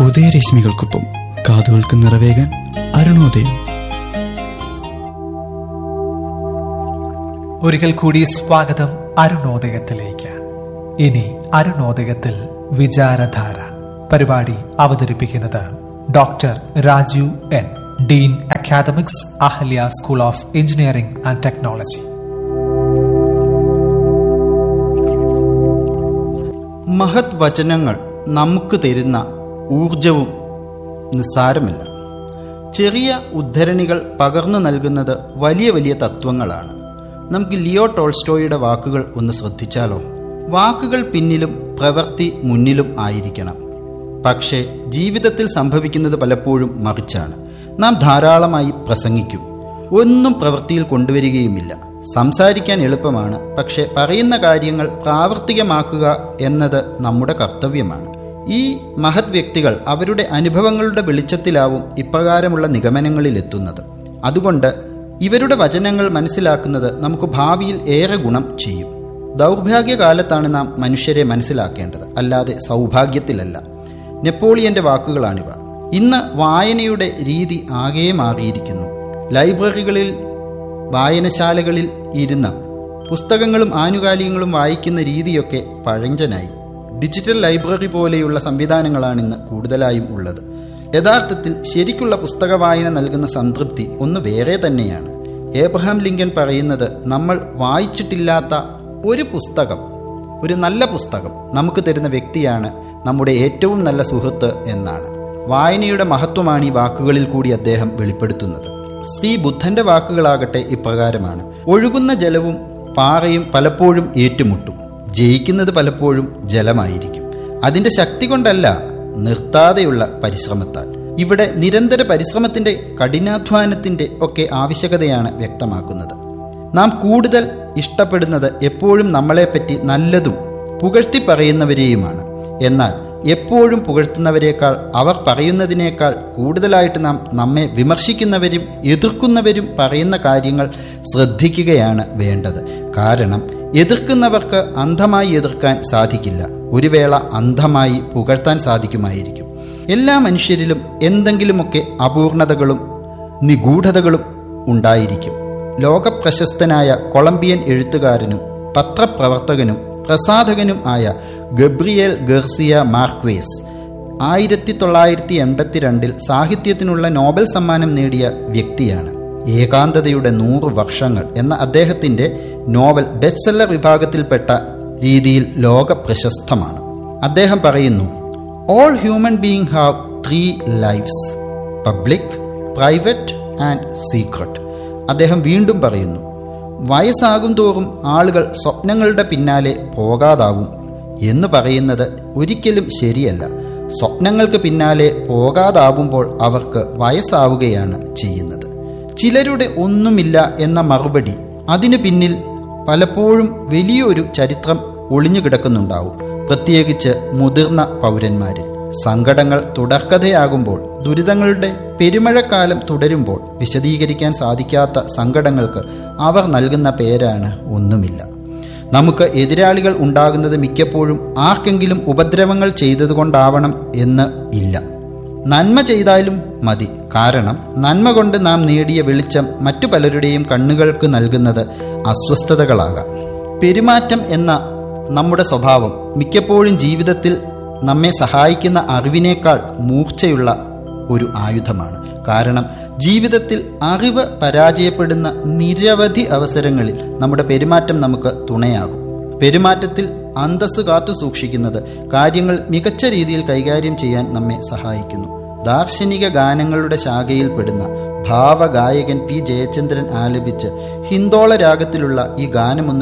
ഉദയരശ്മികൾക്കൊപ്പം കാതുകൾക്ക് നിറവേകാൻ അരുണോദയം ഒരിക്കൽ കൂടി സ്വാഗതം അരുണോദയത്തിലേക്ക് ഇനി അരുണോദയത്തിൽ വിചാരധാര പരിപാടി അവതരിപ്പിക്കുന്നത് doctor Rajeev N dean academics Ahalia school of engineering and technology മഹത് വചനങ്ങൾ നമുക്ക് തരുന്ന ഊർജവും നിസ്സാരമല്ല ചെറിയ ഉദ്ധരണികൾ പകർന്നു നൽകുന്നത് വലിയ വലിയ തത്വങ്ങളാണ് നമുക്ക് ലിയോ ടോൾസ്റ്റോയുടെ വാക്കുകൾ ഒന്ന് ശ്രദ്ധിച്ചാലോ വാക്കുകൾ പിന്നിലും പ്രവൃത്തി മുന്നിലും ആയിരിക്കണം പക്ഷേ ജീവിതത്തിൽ സംഭവിക്കുന്നത് പലപ്പോഴും മറിച്ചാണ് നാം ധാരാളമായി പ്രസംഗിക്കും ഒന്നും പ്രവൃത്തിയിൽ കൊണ്ടുവരികയുമില്ല സംസാരിക്കാൻ എളുപ്പമാണ് പക്ഷെ പറയുന്ന കാര്യങ്ങൾ പ്രാവർത്തികമാക്കുക എന്നത് നമ്മുടെ കർത്തവ്യമാണ് ഈ മഹത് വ്യക്തികൾ അവരുടെ അനുഭവങ്ങളുടെ വെളിച്ചത്തിലാവും ഇപ്രകാരമുള്ള നിഗമനങ്ങളിൽ എത്തുന്നത് അതുകൊണ്ട് ഇവരുടെ വചനങ്ങൾ മനസ്സിലാക്കുന്നത് നമുക്ക് ഭാവിയിൽ ഏറെ ഗുണം ചെയ്യും ദൗർഭാഗ്യകാലത്താണ് നാം മനുഷ്യരെ മനസ്സിലാക്കേണ്ടത് അല്ലാതെ സൗഭാഗ്യത്തിലല്ല നെപ്പോളിയന്റെ വാക്കുകളാണിവ ഇന്ന് വായനയുടെ രീതി ആകെ മാറിയിരിക്കുന്നു ലൈബ്രറികളിൽ വായനശാലകളിൽ ഇരുന്ന് പുസ്തകങ്ങളും ആനുകാലികങ്ങളും വായിക്കുന്ന രീതിയൊക്കെ പഴഞ്ചനായി ഡിജിറ്റൽ ലൈബ്രറി പോലെയുള്ള സംവിധാനങ്ങളാണ് ഇന്ന് കൂടുതലായും ഉള്ളത് യഥാർത്ഥത്തിൽ ശരിക്കുള്ള പുസ്തക വായന നൽകുന്ന സംതൃപ്തി ഒന്ന് വേറെ തന്നെയാണ് ഏബ്രഹാം ലിങ്കൻ പറയുന്നത് നമ്മൾ വായിച്ചിട്ടില്ലാത്ത ഒരു പുസ്തകം ഒരു നല്ല പുസ്തകം നമുക്ക് തരുന്ന വ്യക്തിയാണ് നമ്മുടെ ഏറ്റവും നല്ല സുഹൃത്ത് എന്നാണ് വായനയുടെ മഹത്വമാണ് ഈ വാക്കുകളിൽ കൂടി അദ്ദേഹം വെളിപ്പെടുത്തുന്നത് ശ്രീ ബുദ്ധന്റെ വാക്കുകളാകട്ടെ ഇപ്രകാരമാണ് ഒഴുകുന്ന ജലവും പാറയും പലപ്പോഴും ഏറ്റുമുട്ടും ജയിക്കുന്നത് പലപ്പോഴും ജലമായിരിക്കും അതിന്റെ ശക്തി കൊണ്ടല്ല നിർത്താതെയുള്ള പരിശ്രമത്താൽ ഇവിടെ നിരന്തര പരിശ്രമത്തിന്റെ കഠിനാധ്വാനത്തിന്റെ ഒക്കെ ആവശ്യകതയാണ് വ്യക്തമാക്കുന്നത് നാം കൂടുതൽ ഇഷ്ടപ്പെടുന്നത് എപ്പോഴും നമ്മളെപ്പറ്റി നല്ലതും പുകഴ്ത്തി പറയുന്നവരെയുമാണ് എന്നാൽ എപ്പോഴും പുകഴ്ത്തുന്നവരെക്കാൾ അവർ പറയുന്നതിനേക്കാൾ കൂടുതലായിട്ട് നാം നമ്മെ വിമർശിക്കുന്നവരും എതിർക്കുന്നവരും പറയുന്ന കാര്യങ്ങൾ ശ്രദ്ധിക്കുകയാണ് വേണ്ടത് കാരണം എതിർക്കുന്നവർക്ക് അന്ധമായി എതിർക്കാൻ സാധിക്കില്ല ഒരു വേള അന്ധമായി പുകഴ്ത്താൻ സാധിക്കുമായിരിക്കും എല്ലാ മനുഷ്യരിലും എന്തെങ്കിലുമൊക്കെ അപൂർണതകളും നിഗൂഢതകളും ഉണ്ടായിരിക്കും ലോകപ്രശസ്തനായ കൊളംബിയൻ എഴുത്തുകാരനും പത്രപ്രവർത്തകനും പ്രസാധകനും ആയ ഗബ്രിയേൽ ഗർസിയ മാർക്വേസ് ആയിരത്തി തൊള്ളായിരത്തി എൺപത്തിരണ്ടിൽ സാഹിത്യത്തിനുള്ള നോബൽ സമ്മാനം നേടിയ വ്യക്തിയാണ് ഏകാന്തതയുടെ നൂറ് വർഷങ്ങൾ എന്ന അദ്ദേഹത്തിന്റെ നോവൽ ബെസ്റ്റ് സെല്ലർ വിഭാഗത്തിൽപ്പെട്ട രീതിയിൽ ലോക പ്രശസ്തമാണ് അദ്ദേഹം പറയുന്നു all human being have three lifes public private and secret അദ്ദേഹം വീണ്ടും പറയുന്നു വയസ്സാകും തോറും ആളുകൾ സ്വപ്നങ്ങളുടെ പിന്നാലെ പോകാതാവും എന്ന് പറയുന്നത് ഒരിക്കലും ശരിയല്ല സ്വപ്നങ്ങൾക്ക് പിന്നാലെ പോകാതാവുമ്പോൾ അവർക്ക് വയസ്സാവുകയാണ് ചെയ്യുന്നത് ചിലരുടെ ഒന്നുമില്ല എന്ന മറുപടി അതിനു പിന്നിൽ പലപ്പോഴും വലിയൊരു ചരിത്രം ഒളിഞ്ഞു കിടക്കുന്നുണ്ടാവും പ്രത്യേകിച്ച് മുതിർന്ന പൗരന്മാരിൽ സങ്കടങ്ങൾ തുടർക്കഥയാകുമ്പോൾ ദുരിതങ്ങളുടെ പെരുമഴക്കാലം തുടരുമ്പോൾ വിശദീകരിക്കാൻ സാധിക്കാത്ത സങ്കടങ്ങൾക്ക് അവർ നൽകുന്ന പേരാണ് ഒന്നുമില്ല നമുക്ക് എതിരാളികൾ ഉണ്ടാകുന്നത് മിക്കപ്പോഴും ആർക്കെങ്കിലും ഉപദ്രവങ്ങൾ ചെയ്തതുകൊണ്ടാവണം എന്ന് ഇല്ല നന്മ ചെയ്താലും മതി കാരണം നന്മ കൊണ്ട് നാം നേടിയ വെളിച്ചം മറ്റു പലരുടെയും കണ്ണുകൾക്ക് നൽകുന്നത് അസ്വസ്ഥതകളാകാം പെരുമാറ്റം എന്ന നമ്മുടെ സ്വഭാവം മിക്കപ്പോഴും ജീവിതത്തിൽ നമ്മെ സഹായിക്കുന്ന അറിവിനേക്കാൾ മൂർച്ചയുള്ള ഒരു ആയുധമാണ് കാരണം ജീവിതത്തിൽ അറിവ് പരാജയപ്പെടുന്ന നിരവധി അവസരങ്ങളിൽ നമ്മുടെ പെരുമാറ്റം നമുക്ക് തുണയാകും പെരുമാറ്റത്തിൽ അന്തസ് കാത്തു സൂക്ഷിക്കുന്നത് കാര്യങ്ങൾ മികച്ച രീതിയിൽ കൈകാര്യം ചെയ്യാൻ നമ്മെ സഹായിക്കുന്നു ദാർശനിക ഗാനങ്ങളുടെ ശാഖയിൽപ്പെടുന്ന ഭാവഗായകൻ പി ജയചന്ദ്രൻ ആലപിച്ച് ഹിന്ദോള രാഗത്തിലുള്ള ഈ ഗാനമൊന്ന്